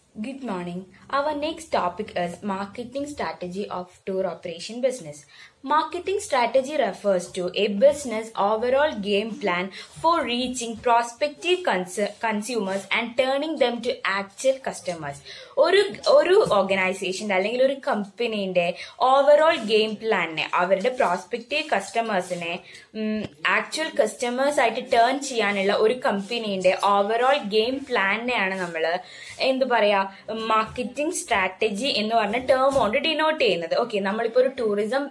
Good morning. Our next topic is marketing strategy of tour operation business. Marketing strategy refers to a business overall game plan for reaching prospective cons- consumers and turning them to actual customers. ഒരു ഒരു ഓർഗനൈസേഷൻ്റെ അല്ലെങ്കിൽ ഒരു കമ്പനീന്റെ overall game പ്ലാനിനെ അവരുടെ prospective കസ്റ്റമേഴ്സിനെ actual customers ആയിട്ട് turn ചെയ്യാനുള്ള ഒരു കമ്പനീന്റെ overall game പ്ലാനിനെയാണ് നമ്മൾ എന്ത് പറയാ മാർക്കറ്റിംഗ് സ്ട്രാറ്റജി എന്ന് പറഞ്ഞ ടേം കൊണ്ട് ഡിനോട്ട് ചെയ്യുന്നത് ഓക്കെ നമ്മളിപ്പോ ഒരു ടൂറിസം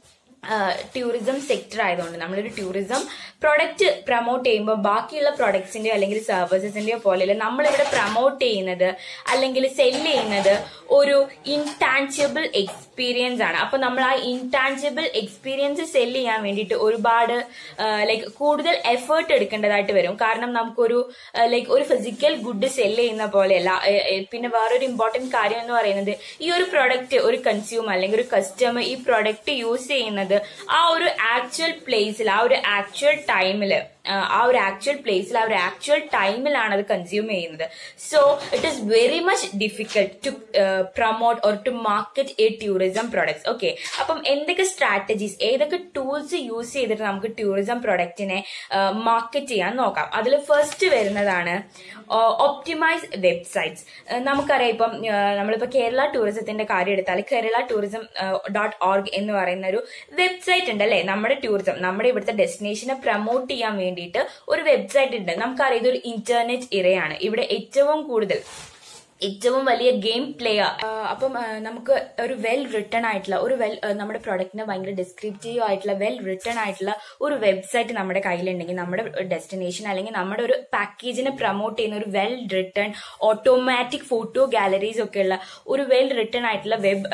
ടൂറിസം സെക്ടർ ആയതുകൊണ്ട് നമ്മളൊരു ടൂറിസം പ്രൊഡക്റ്റ് പ്രൊമോട്ട് ചെയ്യുമ്പോൾ ബാക്കിയുള്ള പ്രൊഡക്ട്സിന്റെയോ അല്ലെങ്കിൽ സർവീസസിന്റെയോ പോലെയല്ല നമ്മളിവിടെ പ്രൊമോട്ട് ചെയ്യുന്നത് അല്ലെങ്കിൽ സെല് ചെയ്യുന്നത് ഒരു ഇൻടാഞ്ചിബിൾ എക്സ്പീരിയൻസ് ആണ് അപ്പൊ നമ്മൾ ആ ഇൻടാഞ്ചിബിൾ എക്സ്പീരിയൻസ് സെല് ചെയ്യാൻ വേണ്ടിയിട്ട് ഒരുപാട് ലൈക്ക് കൂടുതൽ എഫേർട്ട് എടുക്കേണ്ടതായിട്ട് വരും കാരണം നമുക്കൊരു ലൈക്ക് ഒരു ഫിസിക്കൽ ഗുഡ് സെല് ചെയ്യുന്ന പോലെയല്ല ഏ- ഏ- പിന്നെ വേറൊരു ഇമ്പോർട്ടന്റ് കാര്യം എന്ന് പറയുന്നത് ഈ ഒരു പ്രൊഡക്റ്റ് ഒരു കൺസ്യൂമർ അല്ലെങ്കിൽ ഒരു കസ്റ്റമർ ഈ പ്രൊഡക്റ്റ് യൂസ് ചെയ്യുന്നത് ആ ഒരു ആക്ച്വൽ പ്ലേസിൽ ആ ഒരു ആക്ച്വൽ ടൈമിൽ ആ ഒരു ആക്ച്വൽ പ്ലേസിൽ ആ ഒരു ആക്ച്വൽ ടൈമിലാണ് അത് കൺസ്യൂം ചെയ്യുന്നത് so it is very much difficult to promote or to market a tourism products okay അപ്പം എന്തൊക്കെ സ്ട്രാറ്റജീസ് ഏതൊക്കെ ടൂൾസ് യൂസ് ചെയ്തിട്ട് നമുക്ക് ടൂറിസം പ്രൊഡക്റ്റിനെ മാർക്കറ്റ് ചെയ്യാൻ നോക്കാം അതിൽ ഫസ്റ്റ് വരുന്നതാണ് ഒപ്റ്റിമൈസ് വെബ്സൈറ്റ്സ് നമുക്കറിയാം ഇപ്പം ആ, നമ്മളിപ്പോ കേരള ടൂറിസത്തിന്റെ കാര്യം എടുത്താൽ കേരള ടൂറിസം ഡോട്ട് ഓർഗ് എന്ന് പറയുന്ന ഒരു വെബ്സൈറ്റ് ഉണ്ട് അല്ലെ നമ്മുടെ ടൂറിസം നമ്മുടെ ഇവിടുത്തെ ഡെസ്റ്റിനേഷനെ പ്രൊമോട്ട് ചെയ്യാൻ വേണ്ടിയിട്ട് ഒരു വെബ്സൈറ്റ് ഉണ്ട് നമുക്കറിയാം ഇതൊരു ഇന്റർനെറ്റ് ഇറയാണ് ഇവിടെ ഏറ്റവും കൂടുതൽ ഏറ്റവും വലിയ ഗെയിം പ്ലെയർ അപ്പം ആ, നമുക്ക് ഒരു വെൽ റിട്ടേൺ ആയിട്ടുള്ള ഒരു വെൽ നമ്മുടെ പ്രൊഡക്റ്റിന് ഭയങ്കര ഡിസ്ക്രിപ്റ്റീവ് ആയിട്ടുള്ള വെൽ റിട്ടേൺ ആയിട്ടുള്ള ഒരു വെബ്സൈറ്റ് നമ്മുടെ കയ്യിലുണ്ടെങ്കിൽ നമ്മുടെ ഡെസ്റ്റിനേഷൻ അല്ലെങ്കിൽ നമ്മുടെ ഒരു പാക്കേജിനെ പ്രൊമോട്ട് ചെയ്യുന്ന ഒരു well written automatic photo galleries ഒക്കെ ഉള്ള ഒരു വെൽ റിട്ടേൺ ആയിട്ടുള്ള വെബ്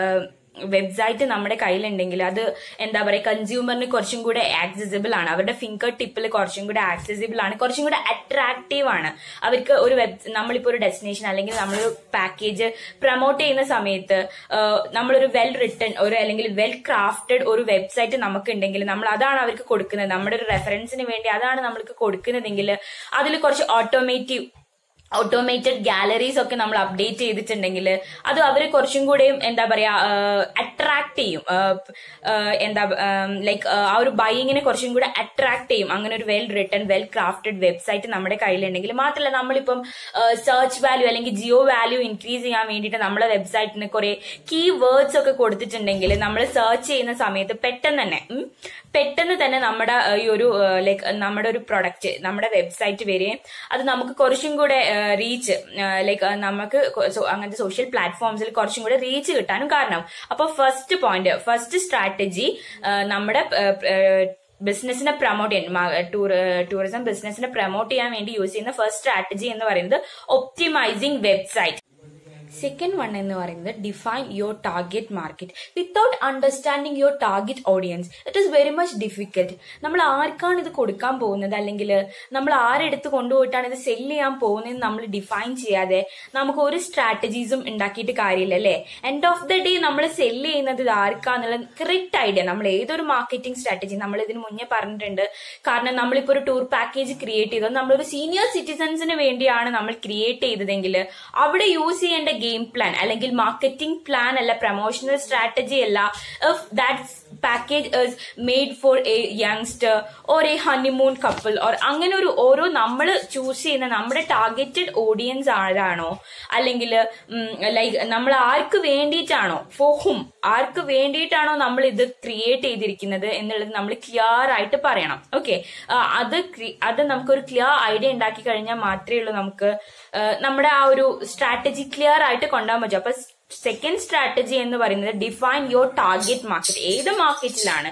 വെബ്സൈറ്റ് നമ്മുടെ കയ്യിലുണ്ടെങ്കിൽ അത് എന്താ പറയുക കൺസ്യൂമറിന് കുറച്ചും കൂടെ ആക്സസിബിൾ ആണ് അവരുടെ ഫിംഗർ ടിപ്പിൽ കുറച്ചും കൂടെ ആക്സസിബിൾ ആണ് കുറച്ചും കൂടെ അട്രാക്റ്റീവ് ആണ് അവർക്ക് ഒരു വെബ് നമ്മളിപ്പോ ഒരു ഡെസ്റ്റിനേഷൻ അല്ലെങ്കിൽ നമ്മളൊരു പാക്കേജ് പ്രൊമോട്ട് ചെയ്യുന്ന സമയത്ത് ആ, നമ്മളൊരു വെൽ റിട്ടേൺ ഒരു അല്ലെങ്കിൽ വെൽ ക്രാഫ്റ്റഡ് ഒരു വെബ്സൈറ്റ് നമുക്കുണ്ടെങ്കിൽ നമ്മൾ അതാണ് അവർക്ക് കൊടുക്കുന്നത് നമ്മുടെ ഒരു റെഫറൻസിന് വേണ്ടി അതാണ് നമ്മൾക്ക് കൊടുക്കുന്നതെങ്കിൽ അതിൽ കുറച്ച് ഓട്ടോമേറ്റീവ് ഓട്ടോമേറ്റഡ് ഗാലറീസ് ഒക്കെ നമ്മൾ അപ്ഡേറ്റ് ചെയ്തിട്ടുണ്ടെങ്കിൽ അത് അവരെ കുറച്ചും കൂടെയും എന്താ പറയാ അട്രാക്ട് ചെയ്യും ആ, ആ, എന്താ ലൈക്ക് ആ ഒരു ബൈയിങ്ങിനെ കുറച്ചും കൂടെ അട്രാക്ട് ചെയ്യും അങ്ങനെ ഒരു well written well crafted website നമ്മുടെ കയ്യിലുണ്ടെങ്കിൽ മാത്രമല്ല നമ്മളിപ്പം സെർച്ച് വാല്യൂ അല്ലെങ്കിൽ ജിയോ വാല്യൂ ഇൻക്രീസ് ചെയ്യാൻ വേണ്ടിയിട്ട് നമ്മുടെ വെബ്സൈറ്റിന് കുറെ കീ വേർഡ്സ് ഒക്കെ കൊടുത്തിട്ടുണ്ടെങ്കിൽ നമ്മൾ സെർച്ച് ചെയ്യുന്ന സമയത്ത് പെട്ടെന്ന് തന്നെ ഉം, പെട്ടെന്ന് തന്നെ നമ്മുടെ ആ, ഈ ഒരു ലൈക്ക് നമ്മുടെ ഒരു പ്രൊഡക്റ്റ് നമ്മുടെ വെബ്സൈറ്റ് വരികയും അത് നമുക്ക് കുറച്ചും കൂടെ റീച്ച് ലൈക്ക് നമുക്ക് കൊ- സോ- അങ്ങനത്തെ സോഷ്യൽ പ്ലാറ്റ്ഫോംസിൽ കുറച്ചും കൂടെ റീച്ച് കിട്ടാനും കാരണം അപ്പൊ ഫസ്റ്റ് പോയിന്റ് ഫസ്റ്റ് സ്ട്രാറ്റജി നമ്മുടെ ബിസിനസിനെ പ്രൊമോട്ട് ചെയ്യാൻ ടൂർ ടൂറിസം ബിസിനസിനെ പ്രൊമോട്ട് ചെയ്യാൻ വേണ്ടി യൂസ് ചെയ്യുന്ന ഫസ്റ്റ് സ്ട്രാറ്റജി എന്ന് പറയുന്നത് ഒപ്റ്റിമൈസിങ് വെബ്സൈറ്റ് സെക്കൻഡ് വൺ എന്ന് പറയുന്നത് define your target market without understanding your target audience it is very much difficult നമ്മൾ ആർക്കാണ് ഇത് കൊടുക്കാൻ പോകുന്നത് അല്ലെങ്കിൽ നമ്മൾ ആരെടുത്ത് കൊണ്ടുപോയിട്ടാണ് ഇത് സെല് ചെയ്യാൻ പോകുന്നത് നമ്മൾ ഡിഫൈൻ ചെയ്യാതെ നമുക്ക് ഒരു സ്ട്രാറ്റജീസും ഉണ്ടാക്കിയിട്ട് കാര്യമില്ല അല്ലേ എൻഡ് ഓഫ് ദ ഡേ നമ്മൾ സെല് ചെയ്യുന്നത് ഇത് ആർക്കാന്നുള്ള കറക്റ്റ് ഐഡിയ നമ്മൾ ഏതൊരു മാർക്കറ്റിംഗ് സ്ട്രാറ്റജി നമ്മൾ ഇതിന് മുന്നേ പറഞ്ഞിട്ടുണ്ട് കാരണം നമ്മളിപ്പോ ഒരു ടൂർ പാക്കേജ് ക്രിയേറ്റ് ചെയ്തത് നമ്മളൊരു സീനിയർ സിറ്റിസൺസിന് വേണ്ടിയാണ് നമ്മൾ ക്രിയേറ്റ് ചെയ്തതെങ്കിൽ അവിടെ യൂസ് ചെയ്യേണ്ട ഗെയിം പ്ലാൻ അല്ലെങ്കിൽ മാർക്കറ്റിംഗ് പ്ലാൻ അല്ല പ്രൊമോഷണൽ സ്ട്രാറ്റജി അല്ല if that package is made for a youngster or a honeymoon couple or അങ്ങനെ ഒരു ഓരോ നമ്മൾ ചൂസ് ചെയ്യുന്ന നമ്മുടെ ടാർഗറ്റഡ് ഓഡിയൻസ് ആരാണോ അല്ലെങ്കിൽ ലൈക്ക് നമ്മൾ ആർക്ക് വേണ്ടിയിട്ടാണോ ഫോർ ഹും ആർക്ക് വേണ്ടിയിട്ടാണോ നമ്മൾ ഇത് ക്രിയേറ്റ് ചെയ്തിരിക്കുന്നത് എന്നുള്ളത് നമ്മൾ ക്ലിയർ ആയിട്ട് പറയണം ഓക്കെ അത് cre- അത് നമുക്കൊരു ക്ലിയർ ഐഡിയ ഉണ്ടാക്കി കഴിഞ്ഞാൽ മാത്രമേ ഉള്ളൂ നമുക്ക് ആ, നമ്മുടെ ആ ഒരു സ്ട്രാറ്റജി ക്ലിയർ ആയിട്ട് കൊണ്ടുപോകാൻ പറ്റും അപ്പൊ സെക്കൻഡ് സ്ട്രാറ്റജി എന്ന് പറയുന്നത് ഡിഫൈൻ യുവർ ടാർഗറ്റ് മാർക്കറ്റ് ഏത് മാർക്കറ്റിലാണ്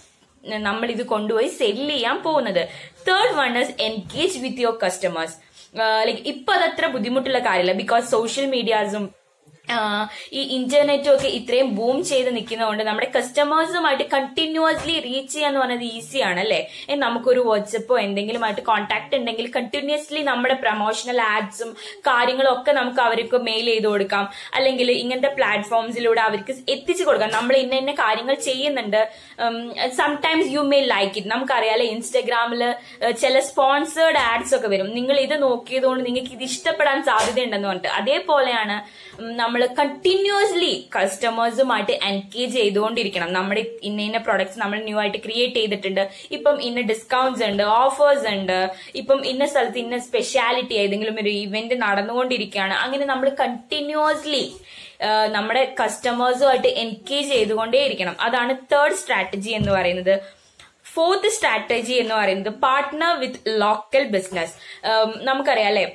നമ്മൾ ഇത് കൊണ്ടുപോയി സെല് ചെയ്യാൻ പോകുന്നത് third one is engage with your customers like ഇപ്പൊ അതത്ര ബുദ്ധിമുട്ടുള്ള കാര്യമില്ല ബിക്കോസ് സോഷ്യൽ മീഡിയാസും ആഹ് ഈ ഇന്റർനെറ്റും ഒക്കെ ഇത്രയും ബൂം ചെയ്ത് നിൽക്കുന്നതുകൊണ്ട് നമ്മുടെ കസ്റ്റമേഴ്സുമായിട്ട് കണ്ടിന്യൂസ്ലി റീച്ച് ചെയ്യാന്ന് പറയുന്നത് ഈസിയാണ് അല്ലെ നമുക്കൊരു വാട്സപ്പോ എന്തെങ്കിലുമായിട്ട് കോൺടാക്ട് ഉണ്ടെങ്കിൽ കണ്ടിന്യൂസ്ലി നമ്മുടെ പ്രൊമോഷണൽ ആഡ്സും കാര്യങ്ങളും ഒക്കെ നമുക്ക് അവർക്ക് മെയിൽ ചെയ്ത് കൊടുക്കാം അല്ലെങ്കിൽ ഇങ്ങനത്തെ പ്ലാറ്റ്ഫോംസിലൂടെ അവർക്ക് എത്തിച്ചു കൊടുക്കാം നമ്മൾ ഇന്ന ഇന്ന കാര്യങ്ങൾ ചെയ്യുന്നുണ്ട് sometimes you may like it നമുക്കറിയാലോ ഇൻസ്റ്റഗ്രാമിൽ ചില സ്പോൺസേർഡ് ആഡ്സ് ഒക്കെ വരും നിങ്ങൾ ഇത് നോക്കിയതുകൊണ്ട് നിങ്ങൾക്ക് ഇത് ഇഷ്ടപ്പെടാൻ സാധ്യതയുണ്ടെന്ന് പറഞ്ഞിട്ട് അതേപോലെയാണ് നമ്മൾ കണ്ടിന്യൂസ്ലി കസ്റ്റമേഴ്സുമായിട്ട് എൻഗേജ് ചെയ്തുകൊണ്ടിരിക്കണം നമ്മുടെ ഇന്ന ഇന്ന പ്രൊഡക്ട്സ് നമ്മൾ ന്യൂ ആയിട്ട് ക്രിയേറ്റ് ചെയ്തിട്ടുണ്ട് ഇപ്പം ഇന്ന ഡിസ്കൗണ്ട്സ് ഉണ്ട് ഓഫേഴ്സ് ഉണ്ട് ഇപ്പം ഇന്ന സ്ഥലത്ത് ഇന്ന സ്പെഷ്യാലിറ്റി ഏതെങ്കിലും ഒരു ഇവന്റ് നടന്നുകൊണ്ടിരിക്കുകയാണ് അങ്ങനെ നമ്മൾ കണ്ടിന്യൂസ്ലി നമ്മുടെ കസ്റ്റമേഴ്സുമായിട്ട് എൻഗേജ് ചെയ്തുകൊണ്ടേയിരിക്കണം അതാണ് തേർഡ് സ്ട്രാറ്റജി എന്ന് പറയുന്നത് ഫോർത്ത് സ്ട്രാറ്റജി എന്ന് പറയുന്നത് പാർട്ട്ണർ വിത്ത് ലോക്കൽ ബിസിനസ് നമുക്കറിയാം അല്ലെ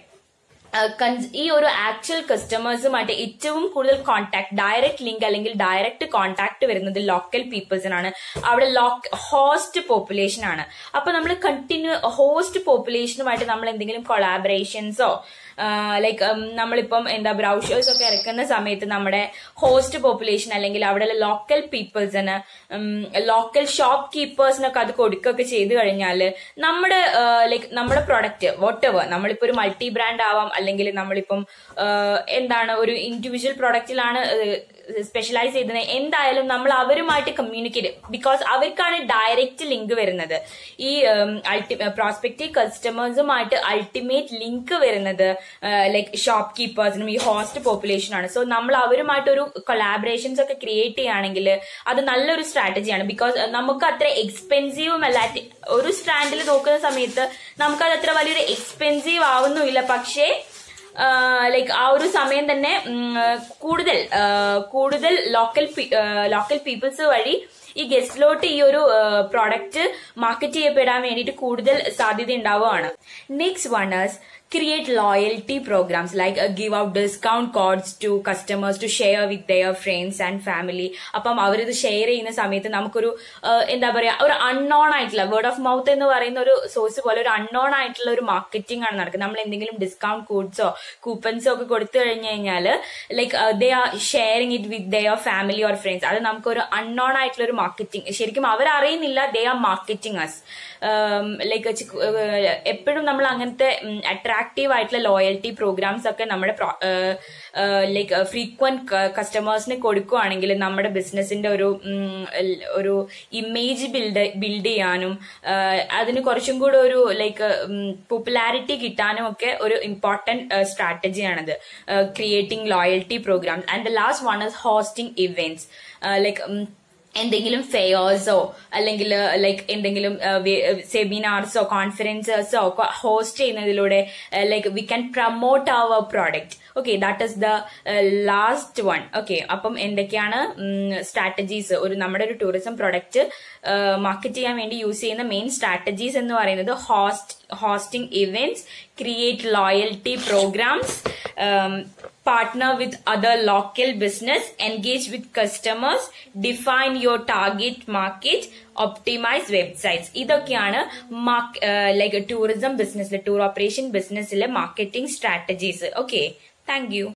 ഈ ഒരു ആക്ച്വൽ കസ്റ്റമേഴ്സുമായിട്ട് ഏറ്റവും കൂടുതൽ കോൺടാക്ട് ഡയറക്റ്റ് ലിങ്ക് അല്ലെങ്കിൽ ഡയറക്റ്റ് കോൺടാക്ട് വരുന്നത് ലോക്കൽ പീപ്പിൾസിനാണ് അവിടെ ലോക്ക് ഹോസ്റ്റ് പോപ്പുലേഷൻ ആണ് അപ്പൊ നമ്മൾ കണ്ടിന്യൂ ഹോസ്റ്റ് പോപ്പുലേഷനുമായിട്ട് നമ്മൾ എന്തെങ്കിലും കൊളാബറേഷൻസോ ലൈക്ക് നമ്മളിപ്പം എന്താ ബ്രൗഷേഴ്സ് ഒക്കെ ഇറക്കുന്ന സമയത്ത് നമ്മുടെ ഹോസ്റ്റ് പോപ്പുലേഷൻ അല്ലെങ്കിൽ അവിടെയുള്ള ലോക്കൽ പീപ്പിൾസിന് ലോക്കൽ ഷോപ്പ് കീപ്പേഴ്സിനൊക്കെ അത് കൊടുക്കുകയൊക്കെ ചെയ്തു കഴിഞ്ഞാൽ നമ്മുടെ ലൈക്ക് നമ്മുടെ പ്രൊഡക്റ്റ് വോട്ട് എവർ നമ്മളിപ്പോ ഒരു മൾട്ടി ബ്രാൻഡ് ആവാം അല്ലെങ്കിൽ നമ്മളിപ്പം എന്താണ് ഒരു ഇൻഡിവിജ്വൽ പ്രൊഡക്റ്റിലാണ് സ്പെഷ്യലൈസ് ചെയ്തത് എന്തായാലും നമ്മൾ അവരുമായിട്ട് കമ്മ്യൂണിക്കേറ്റ് ബിക്കോസ് അവർക്കാണ് ഡയറക്റ്റ് ലിങ്ക് വരുന്നത് ഈ അൾട്ടി പ്രോസ്പെക്റ്റീവ് കസ്റ്റമേഴ്സുമായിട്ട് അൾട്ടിമേറ്റ് ലിങ്ക് വരുന്നത് ലൈക്ക് ഷോപ്പ് കീപ്പേഴ്സിനും ഈ ഹോസ്റ്റ് പോപ്പുലേഷനാണ് സോ നമ്മൾ അവരുമായിട്ട് ഒരു കൊളാബറേഷൻസ് ഒക്കെ ക്രിയേറ്റ് ചെയ്യുകയാണെങ്കിൽ അത് നല്ലൊരു സ്ട്രാറ്റജിയാണ് ബിക്കോസ് നമുക്ക് അത്ര എക്സ്പെൻസീവും അല്ല ഒരു സ്റ്റാൻഡിൽ നോക്കുന്ന സമയത്ത് നമുക്കത് അത്ര വലിയൊരു എക്സ്പെൻസീവ് ആവുന്നുമില്ല പക്ഷേ ലൈക്ക് ആ ഒരു സമയം തന്നെ കൂടുതൽ കൂടുതൽ ലോക്കൽ ലോക്കൽ പീപ്പിൾസ് വഴി ഈ ഗസ്റ്റിലോട്ട് ഈ ഒരു പ്രോഡക്റ്റ് മാർക്കറ്റ് ചെയ്യപ്പെടാൻ വേണ്ടിയിട്ട് കൂടുതൽ സാധ്യത ഉണ്ടാവുകയാണ് next one is create loyalty programs like uh, give out discount codes to customers to share with their friends and family അപ്പം അവരിത് ഷെയർ ചെയ്യുന്ന സമയത്ത് നമുക്കൊരു എന്താ പറയാ ഒരു അൺനോൺ ആയിട്ടുള്ള വേർഡ് ഓഫ് മൗത്ത് എന്ന് പറയുന്ന ഒരു സോഴ്സ് പോലെ ഒരു അൺനോൺ ആയിട്ടുള്ള ഒരു മാർക്കറ്റിംഗ് ആണ് നടക്കുന്നത് നമ്മൾ എന്തെങ്കിലും ഡിസ്കൗണ്ട് കോഡ്സോ കൂപ്പൺസോ ഒക്കെ കൊടുത്തു കഴിഞ്ഞു കഴിഞ്ഞാൽ like they are sharing it with their family or friends അത് നമുക്കൊരു അൺനോൺ ആയിട്ടുള്ള ഒരു മാർക്കറ്റിംഗ് ശരിക്കും അവരറിയുന്നില്ല they are marketing us like എപ്പോഴും നമ്മൾ അങ്ങനത്തെ അട്രാക്റ്റീവ് ആയിട്ടുള്ള ലോയൽറ്റി പ്രോഗ്രാംസ് ഒക്കെ നമ്മുടെ ലൈക്ക് ഫ്രീക്വന്റ് കസ്റ്റമേഴ്സിന് കൊടുക്കുകയാണെങ്കിൽ നമ്മുടെ ബിസിനസിന്റെ ഒരു ഒരു ഇമേജ് ബിൽഡ് ബിൽഡ് ചെയ്യാനും അതിന് കുറച്ചും കൂടെ ഒരു ലൈക്ക് പോപ്പുലാരിറ്റി കിട്ടാനും ഒക്കെ ഒരു ഇമ്പോർട്ടന്റ് സ്ട്രാറ്റജിയാണത് creating loyalty programs and the last one is hosting events like എന്തെങ്കിലും ഫെയേഴ്സോ അല്ലെങ്കിൽ ലൈക്ക് എന്തെങ്കിലും സെമിനാർസോ കോൺഫറൻസേഴ്സോ ഹോസ്റ്റ് ചെയ്യുന്നതിലൂടെ like we can promote our product okay that is the last one okay അപ്പം എന്തൊക്കെയാണ് സ്ട്രാറ്റജീസ് ഒരു നമ്മുടെ ഒരു ടൂറിസം പ്രൊഡക്റ്റ് മാർക്കറ്റ് ചെയ്യാൻ വേണ്ടി യൂസ് ചെയ്യുന്ന മെയിൻ സ്ട്രാറ്റജീസ് എന്ന് പറയുന്നത് host hosting events create loyalty programs partner with other local business engage with customers define your target market optimize websites ഇതൊക്കെയാണ് ലൈക്ക് ടൂറിസം ബിസിനസ്സിലെ ടൂർ ഓപ്പറേഷൻ ബിസിനസ്സിലെ marketing strategies okay thank U